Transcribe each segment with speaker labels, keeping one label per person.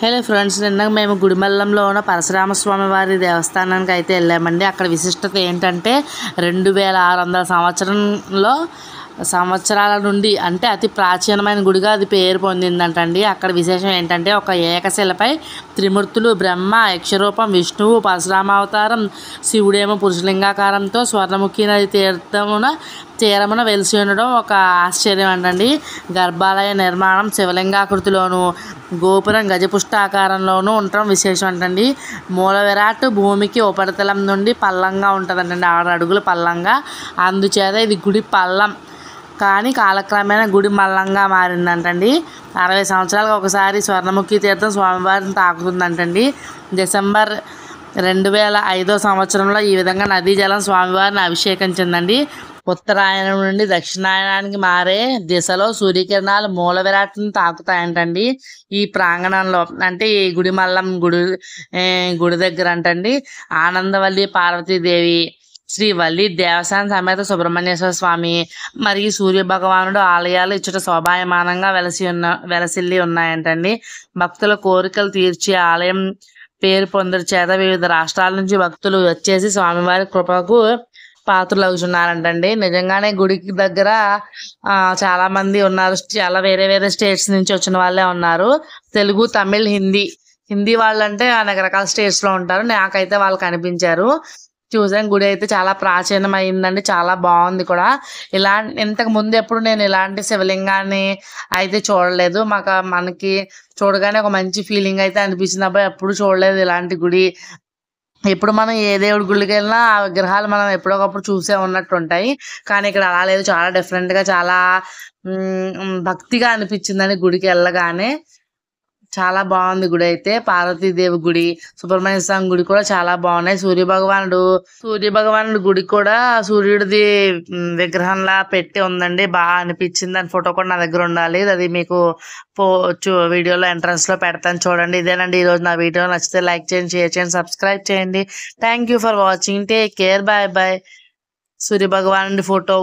Speaker 1: hello friends నిన్న మేము గుడిమల్లంలో ఉన్న పరశురామస్వామి వారి దేవస్థానానికి అయితే వెళ్ళామండి అక్కడ విశిష్టత ఏంటంటే రెండు వేల ఆరు వందల సంవత్సరంలో సంవత్సరాల నుండి అంటే అతి ప్రాచీనమైన గుడిగా అది పేరు పొందిందంటండి అక్కడ విశేషం ఏంటంటే ఒక ఏకశిలపై త్రిమూర్తులు బ్రహ్మ యక్షరూపం విష్ణువు పరశురామావతారం శివుడేమో పురుషలింగాకారంతో స్వర్ణముఖి నది తీర్థమున తీరమున వెలిసి ఉండడం ఒక ఆశ్చర్యం అంటండి గర్భాలయ నిర్మాణం శివలింగాకృతిలోను గోపురం గజపుష్టాకారంలోనూ ఉండటం విశేషం అంటండి మూల విరాట్ భూమికి ఉపరితలం నుండి పల్లంగా ఉంటుందంటండి ఆరు అడుగులు పల్లంగా అందుచేత ఇది గుడి పల్లం కానీ కాలక్రమేణా గుడి మల్లంగా మారిందంటండి అరవై సంవత్సరాలకు ఒకసారి స్వర్ణముఖి తీర్థం స్వామివారిని తాకుతుందంటండి డిసెంబర్ రెండు వేల ఐదో సంవత్సరంలో ఈ విధంగా నదీ జలం స్వామివారిని అభిషేకించిందండి ఉత్తరాయణం నుండి దక్షిణాయనానికి మారే దిశలో సూర్యకిరణాలు మూల విరాట్ని తాకుతాయంటండి ఈ ప్రాంగణంలో అంటే ఈ గుడి మల్లం గుడి ఏ, గుడి దగ్గర అంటండి ఆనందవల్లి పార్వతీదేవి శ్రీ వల్లి దేవస్థానం సమేత సుబ్రహ్మణ్యేశ్వర స్వామి మరియు సూర్య భగవానుడు ఆలయాలు ఇచ్చట శోభాయమానంగా వెలసి ఉన్న వెలసిల్లి ఉన్నాయంటండి భక్తుల కోరికలు తీర్చే ఆలయం పేరు పొందరు చేత వివిధ రాష్ట్రాల నుంచి భక్తులు వచ్చేసి స్వామివారి కృపకు పాత్రలు అవుతున్నారంటండి నిజంగానే గుడికి దగ్గర ఆ, చాలా మంది ఉన్నారు చాలా వేరే వేరే స్టేట్స్ నుంచి వచ్చిన వాళ్ళే ఉన్నారు తెలుగు తమిళ్ హిందీ హిందీ వాళ్ళంటే అనేక రకాల స్టేట్స్ లో ఉంటారు నాకైతే వాళ్ళు కనిపించారు చూసాను గుడి అయితే చాలా ప్రాచీనం అయిందండి చాలా బాగుంది కూడా ఇలా ఇంతకు ముందు ఎప్పుడు నేను ఇలాంటి శివలింగాన్ని అయితే చూడలేదు మాకు మనకి చూడగానే ఒక మంచి ఫీలింగ్ అయితే అనిపించినప్పుడు ఎప్పుడు చూడలేదు ఇలాంటి గుడి ఎప్పుడు మనం ఏ దేవుడి గుడికి వెళ్ళినా ఆ విగ్రహాలు మనం ఎప్పుడొకప్పుడు చూసే ఉన్నట్టు ఉంటాయి కానీ ఇక్కడ అలా లేదు చాలా different గా చాలా మ్, భక్తిగా అనిపించిందండి గుడికి వెళ్ళగానే చాలా బాగుంది గుడి అయితే పార్వతీదేవి గుడి సుబ్రహ్మణ్య స్వామి గుడి కూడా చాలా బాగున్నాయి సూర్య భగవానుడు సూర్య భగవానుడు గుడి కూడా సూర్యుడిది మ్, విగ్రహంలా పెట్టి ఉందండి బాగా అనిపించింది దాని ఫోటో కూడా నా దగ్గర ఉండాలి అది మీకు పో చూ వీడియోలో ఎంట్రన్స్ లో పెడతాను చూడండి ఇదేనండి ఈ రోజు నా వీడియో నచ్చితే లైక్ చేయండి షేర్ చేయండి సబ్స్క్రైబ్ చేయండి thank you for watching take care bye bye Surya భగవానుడి ఫోటో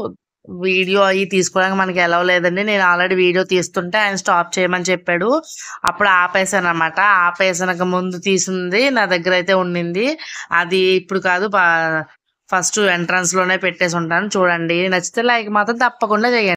Speaker 1: వీడియో అవి తీసుకోవడానికి మనకి ఎలా లేదండి నేను ఆల్రెడీ వీడియో తీస్తుంటే ఆయన స్టాప్ చేయమని చెప్పాడు అప్పుడు ఆపేసాను అనమాట ఆపేసాక ముందు తీసింది నా దగ్గర అయితే ఉండింది అది ఇప్పుడు కాదు ఫస్ట్ ఎంట్రన్స్ లోనే పెట్టేసి ఉంటాను చూడండి నచ్చితే లైక్ మాత్రం తప్పకుండా చేయండి